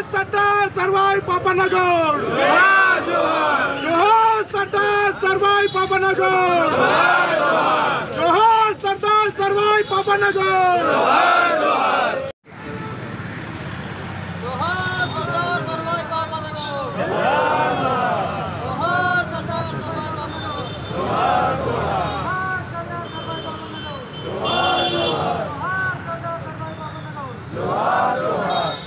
సర్దార్ సర్వాయి పాపనగౌడ్ జోహార్ సర్దార్ సర్వాయి పాపనగౌడ్ జోహార్ సర్దార్ సర్వాయి పాపనగౌడ్ जोहार सरदार सरवाई बाबा लगाओ जोहार सरदार सरवाई बाबा लगाओ जोहार सरदार सरवाई बाबा लगाओ जोहार सरदार सरवाई बाबा लगाओ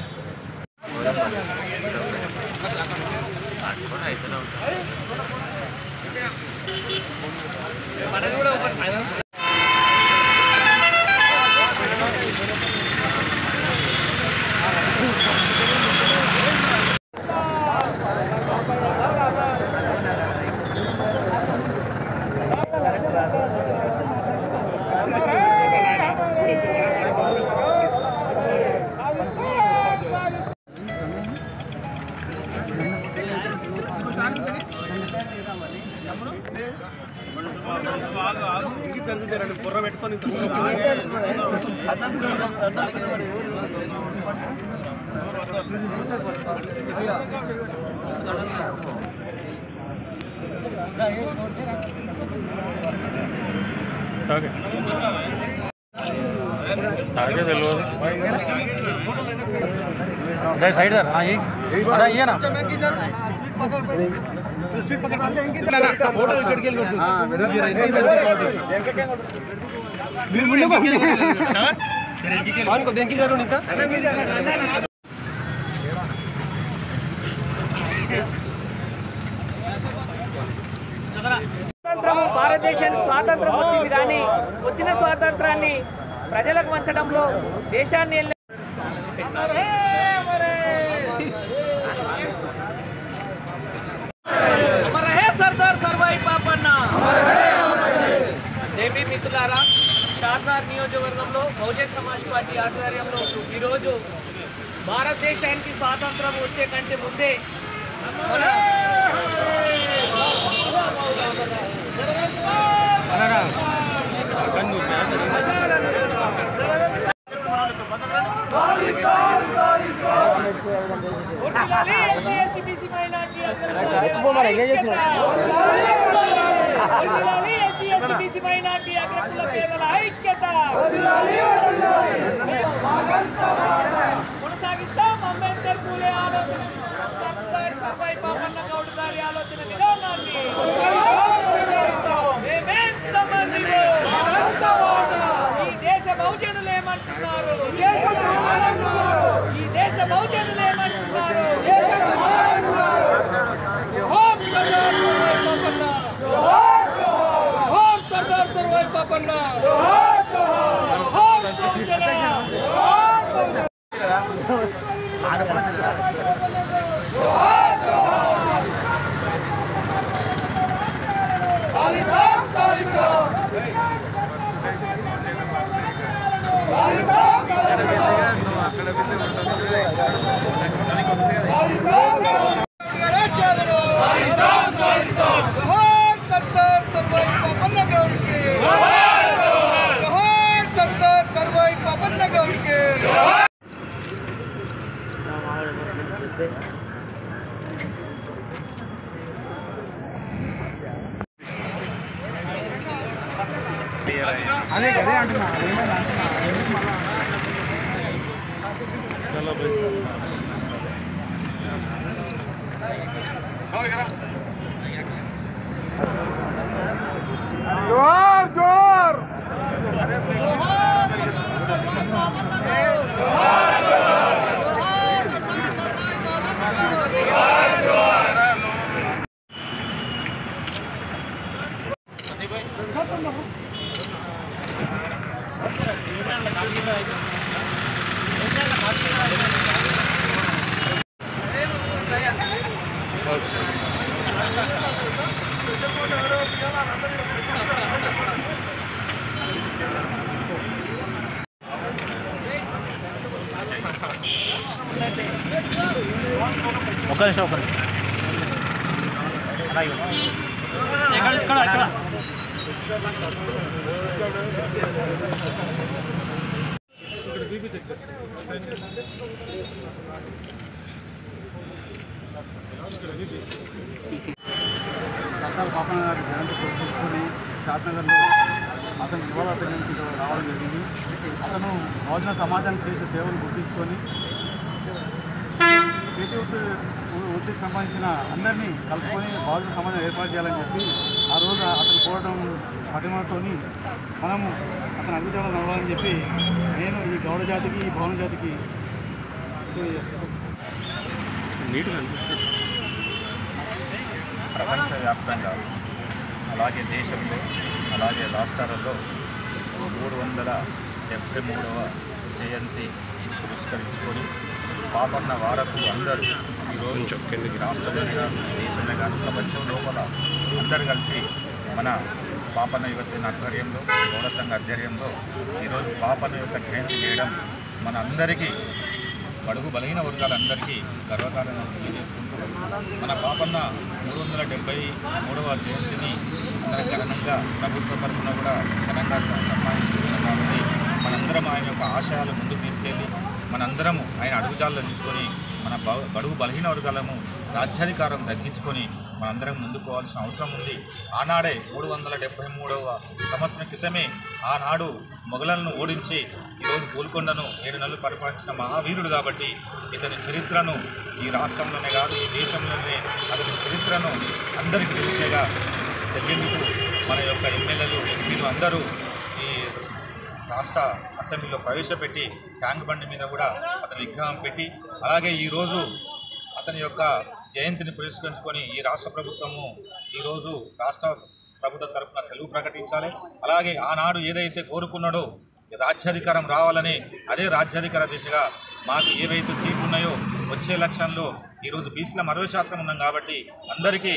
తాగే తెలియదు అదే సైడ్ సార్ అదే ఇయ్యనా స్వాతంత్రము భారతదేశానికి స్వాతంత్రం వచ్చింది కానీ వచ్చిన స్వాతంత్రాన్ని ప్రజలకు పంచడంలో దేశాన్ని ఎల్ల- అమర హే సర్దార్ సర్వాయి పాపన్న దేవి మిత్రులారా షార్దార్ నియోజకవర్గంలో బహుజన్ సమాజ్ పార్టీ ఆధ్వర్యంలో ఈరోజు భారతదేశానికి స్వాతంత్రం వచ్చే కంటే ముందే మన ఓటిల్లాలి ఎస్సీ, ఎస్టీ, బీసీ, మైనారిటీ అగ్రకుల ఐక్యత. ఓటిల్లాలి ఎస్సీ, ఎస్టీ, బీసీ, మైనారిటీ అగ్రకుల పేదల ఐక్యత. కొనసాగిస్తాం అంబేద్కర్ పూలే ఆలోచన సర్దార్ సర్వాయి పాపన్న గౌడ్ గారి ఆలోచన విధానాన్ని మేమెంతమందిలో ఈ దేశ బహుజనులు ఏమంటున్నారు ఈ దేశ బహుజనులు ఏమంటున్నారు హోం సర్దార్ సర్వాయి పాపన్న హోం సర్దార్ సర్వాయి పాపన్న హోం బహుజన జోహార్ సర్దార్ సర్వాయి పాపనగౌడ్కి జోహార్ సర్దార్ సర్వాయి పాపనగౌడ్కి జోహార్ జోహార్ ఒక్క నిమిషం ఒక్క నిమిషం అలాగే. ఇక్కడ ఇక్కడ ఇక్కడ సర్దార్ పాపన్న గారి జయంతి పురస్కరించుకొని షాద్నగర్లో అతను నివాళులర్పించడానికి రావడం జరిగింది అతను బహుజన సమాజానికి చేసే సేవలు గుర్తించుకొని చేతి వృత్తి వృత్తికి సంబంధించిన అందరినీ కలుపుకొని బహుజన సమాజం ఏర్పాటు చేయాలని చెప్పి ఆ రోజు అతను కోరడం పటిమతో మనము అతను అడుగుజాడలు నడవాలని చెప్పి నేను ఈ గౌడ జాతికి ఈ భవన జాతికి తెలియజేస్తున్నాను ప్రపంచవ్యాప్తంగా అలాగే దేశంలో అలాగే రాష్ట్రాలలో మూడు వందల డెబ్బై మూడవ జయంతి పురస్కరించుకొని పాపన్న వారసులు అందరూ ఈరోజు ఈ రాష్ట్రంలోనే కాదు దేశంలో కాదు ప్రపంచం లోపల అందరు కలిసి మన పాపన్న యువసేన ఆధ్వర్యంలో గౌడ సంఘ ఆధ్వర్యంలో ఈరోజు పాపన్న యొక్క జయంతి చేయడం మన అందరికీ బడుగు బలహీన వర్గాలందరికీ గర్వకారణం తెలియజేసుకుంటూ మన పాపన్న మూడు వందల డెబ్బై మూడవ జయంతిని అందరం ఘనంగా ప్రభుత్వ తరఫున కూడా ఘనంగా సన్మానించుకున్నాం కాబట్టి మనందరం ఆయన యొక్క ఆశయాలు ముందుకు తీసుకెళ్ళి మనందరము ఆయన అడుగుజాల్లో తీసుకొని మన బ- బడుగు బలహీన వర్గాలను రాజ్యాధికారం దక్కించుకొని మనందరం ముందుకు పోవాల్సిన అవసరం ఉంది ఆనాడే మూడు వందల డెబ్బై మూడవ సంవత్సరం క్రితమే ఆనాడు మొఘలను ఓడించి ఈరోజు గోల్కొండను ఏడు నెలలు పరిపాలించిన మహావీరుడు కాబట్టి ఇతని చరిత్రను ఈ రాష్ట్రంలోనే కాదు ఈ దేశంలోనే అతని చరిత్రను అందరికీ తెలిసేలా తెలిసేందుకు మన యొక్క ఎమ్మెల్యేలు ఎంపీలు అందరూ ఈ రాష్ట్ర అసెంబ్లీలో ప్రవేశపెట్టి ట్యాంక్ బండి మీద కూడా అతని విగ్రహం పెట్టి అలాగే ఈరోజు అతని యొక్క జయంతిని పురస్కరించుకొని ఈ రాష్ట్ర ప్రభుత్వము ఈరోజు రాష్ట్ర ప్రభుత్వం తరపున సెలవు ప్రకటించాలి అలాగే ఆనాడు ఏదైతే కోరుకున్నాడో రాజ్యాధికారం రావాలని అదే రాజ్యాధికార దిశగా మాకు ఏవైతే సీట్లు ఉన్నాయో వచ్చే ఎలక్షన్లో ఈరోజు బీసీల అరవై శాతం ఉన్నాం కాబట్టి అందరికీ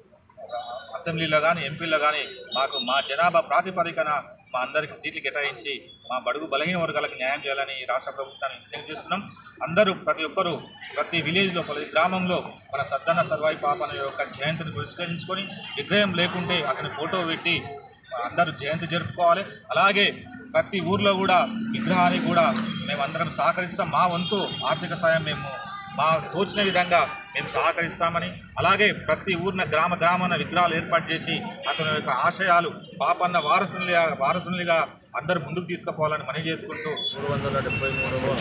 అసెంబ్లీలో కానీ ఎంపీలో కానీ మాకు మా జనాభా ప్రాతిపదికన మా అందరికీ సీట్లు కేటాయించి మా బడుగు బలహీన వర్గాలకు న్యాయం చేయాలని ఈ రాష్ట్ర ప్రభుత్వాన్ని విజ్ఞప్తి చేస్తున్నాం అందరూ ప్రతి ఒక్కరూ ప్రతి విలేజ్లో ప్రతి గ్రామంలో మన సద్దన్న సర్వాయి పాపన యొక్క జయంతిని పురస్కరించుకొని విగ్రహం లేకుంటే అతని ఫోటో పెట్టి అందరూ జయంతి జరుపుకోవాలి అలాగే ప్రతి ఊర్లో కూడా విగ్రహానికి కూడా మేమందరం సహకరిస్తాం మా వంతు ఆర్థిక సాయం మేము మా తోచిన విధంగా మేము సహకరిస్తామని అలాగే ప్రతి ఊరిన గ్రామ గ్రామాన విగ్రహాలు ఏర్పాటు చేసి అతని యొక్క ఆశయాలు పాపన్న వారసునిగా వారసునిగా అందరూ ముందుకు తీసుకుపోవాలని మనవి చేసుకుంటూ మూడు వందల డెబ్బై మూడవ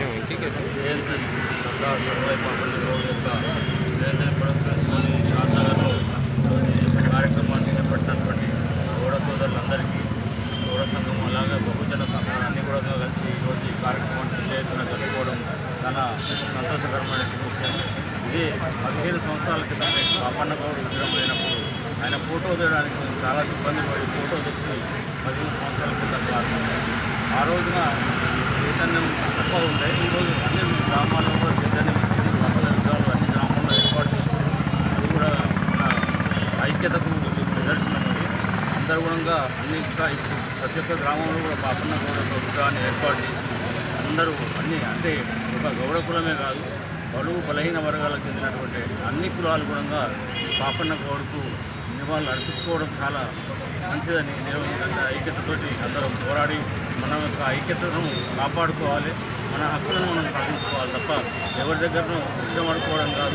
జయంతి సర్దార్ సర్వాయి పాపన్న గౌడ్ యొక్క జయంతిని పురస్కరించుకొని షాద్నగర్లో కార్యక్రమాన్ని చేపట్టినటువంటి గౌడ సోదరులందరికీ గౌడ సంఘం అలాగే బహుజన సంఘాలు అన్నీ కూడా కలిసి ఈరోజు ఈ కార్యక్రమాన్ని పెద్ద ఎత్తున జరుపుకోవడం చాలా సంతోషకరమైన విషయం ఇదే పదిహేను సంవత్సరాల క్రితమే పాపన్న గౌడ్ విగ్రహం లేనప్పుడు ఆయన ఫోటో తీయడానికి మేము చాలా ఇబ్బంది పడి ఫోటో తెచ్చి పదిహేను సంవత్సరాల క్రితం ప్రారంభించాం ఆ రోజున చైతన్యం తక్కువ ఉండే ఈరోజు అన్ని గ్రామాల్లో కూడా చైతన్యం వచ్చింది వందల విగ్రహాలు అన్ని గ్రామాల్లో ఏర్పాటు చేస్తుంది అది కూడా మన ఐక్యతకు నిదర్శనం అది అందరూ కూడా అన్ని ఇంకా ఇప్పుడు ప్రతి ఒక్క గ్రామంలో కూడా పాపన్న గౌడ ఒక విగ్రహాన్ని ఏర్పాటు చేసి అందరూ అన్ని అంటే ఒక గౌడ కులమే కాదు బడుగు బలహీన వర్గాలకు చెందినటువంటి అన్ని కులాలు కూడా పాపన్న గౌడకు నివాళులు అర్పించుకోవడం చాలా మంచిదని నేను అంటే ఐక్యతతోటి అందరం పోరాడి మన యొక్క ఐక్యతను కాపాడుకోవాలి మన హక్కులను మనం సాధించుకోవాలి తప్ప ఎవరి దగ్గరనూ విషయం ఆడుకోవడం కాదు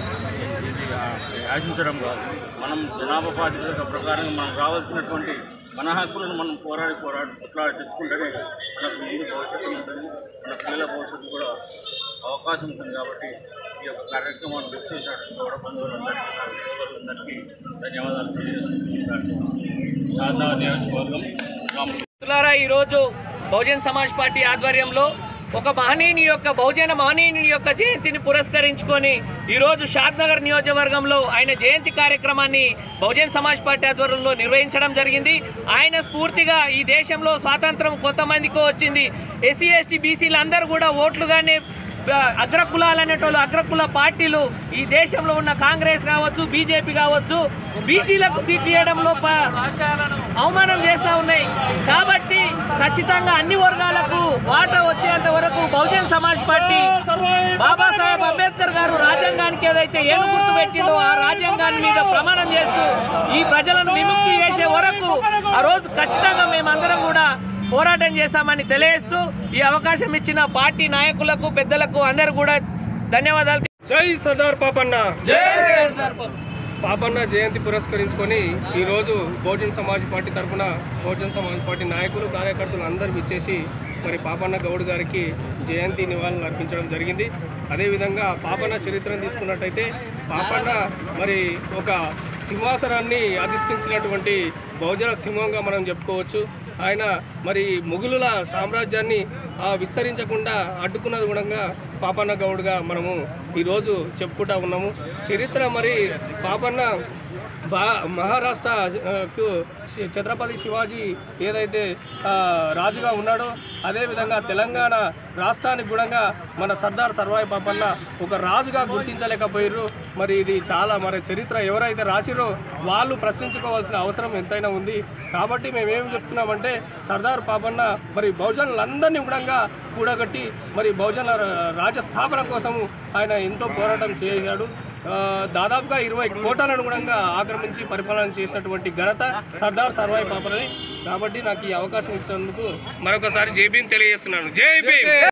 ఇది యాచించడం కాదు మనం జనాభా ప్రాతిపదిక ప్రకారం మనకు రావాల్సినటువంటి మన హక్కులను మనం పోరాడి పోరాడి కొట్లాడి తెచ్చుకుంటేనే మనకు ముందు భవిష్యత్తు ఉంటుంది మన పిల్లల భవిష్యత్తు కూడా అవకాశం ఉంటుంది కాబట్టి ఈ యొక్క కార్యక్రమాన్ని గుర్తు చేసినట్టు గౌడ బంధువులందరికీ నా సోదరులందరికీ ధన్యవాదాలు తెలియజేస్తున్నాను శారదా నియోజకవర్గం రామ్ మిత్రులారా ఈరోజు బహుజన్ సమాజ్ పార్టీ ఆధ్వర్యంలో ఒక మహనీయుని యొక్క బహుజన మహనీయుని యొక్క జయంతిని పురస్కరించుకొని ఈరోజు షాద్నగర్ నియోజకవర్గంలో ఆయన జయంతి కార్యక్రమాన్ని బహుజన్ సమాజ్ పార్టీ ఆధ్వర్యంలో నిర్వహించడం జరిగింది ఆయన స్ఫూర్తిగా ఈ దేశంలో స్వాతంత్రం కొంతమందికి వచ్చింది ఎస్సీ ఎస్టీ బీసీలు అందరూ కూడా ఓట్లుగానే ఆ, అగ్రకులాలు అనేటోళ్ళు అగ్రకుల పార్టీలు ఈ దేశంలో ఉన్న కాంగ్రెస్ కావచ్చు బీజేపీ కావచ్చు బీసీలకు సీట్లు ఇవ్వడంలో ప- అవమానం చేస్తూ ఉన్నాయి కాబట్టి ఖచ్చితంగా అన్ని వర్గాలకు వాటా వచ్చేంత వరకు బహుజన్ సమాజ్ పార్టీ బాబాసాహెబ్ అంబేద్కర్ గారు రాజ్యాంగానికి ఏదైతే ఏను గుర్తు పెట్టిండో ఆ రాజ్యాంగాన్ని మీద ప్రమాణం చేస్తూ ఈ ప్రజలను విముక్తి చేసే వరకు ఆ రోజు ఖచ్చితంగా మేమందరం కూడా పోరాటం చేస్తామని తెలియజేస్తూ ఈ అవకాశం ఇచ్చిన పార్టీ నాయకులకు పెద్దలకు అందరూ కూడా ధన్యవాదాలు జై సర్దార్ పాపన్న జై సర్దార్ పాపన్న. పాపన్న జయంతి పురస్కరించుకొని ఈరోజు బహుజన్ సమాజ్ పార్టీ తరఫున బహుజన్ సమాజ్ పార్టీ నాయకులు కార్యకర్తలు అందరూ ఇచ్చేసి మరి పాపన్న గౌడ్ గారికి జయంతి నివాళులు అర్పించడం జరిగింది అదేవిధంగా పాపన్న చరిత్రను తీసుకున్నట్టయితే పాపన్న మరి ఒక సింహాసనాన్ని అధిష్ఠించినటువంటి బహుజన సింహంగా మనం చెప్పుకోవచ్చు ఆయన మరి ముగులుల సామ్రాజ్యాన్ని ఆ, విస్తరించకుండా అడ్డుకున్నది కూడా పాపన్న గౌడ్గా మనము ఈరోజు చెప్పుకుంటా ఉన్నాము చరిత్ర మరి పాపన్న బా మహారాష్ట్రకు శి- ఛత్రపతి శివాజీ ఏదైతే ఆ, రాజుగా ఉన్నాడో అదేవిధంగా తెలంగాణ రాష్ట్రానికి కూడా మన సర్దార్ సర్వాయి పాపన్న ఒక రాజుగా గుర్తించలేకపోయారు మరి ఇది చాలా మరి చరిత్ర ఎవరైతే రాసిరో వాళ్ళు ప్రశ్నించుకోవాల్సిన అవసరం ఎంతైనా ఉంది కాబట్టి మేము ఏం చెప్తున్నామంటే సర్దార్ పాపన్న మరి బహుజనులందరినీ కూడా కూడగట్టి మరి బహుజన రాజ్య స్థాపన కోసము ఆయన ఎంతో పోరాటం చేశాడు ఆ, దాదాపుగా ఇరవై కోటాలను కూడా ఆక్రమించి పరిపాలన చేసినటువంటి ఘనత సర్దార్ సర్వాయి పాపనది కాబట్టి నాకు ఈ అవకాశం ఇచ్చినందుకు మరొకసారి జై భీమ్ తెలియజేస్తున్నాను జై భీమ్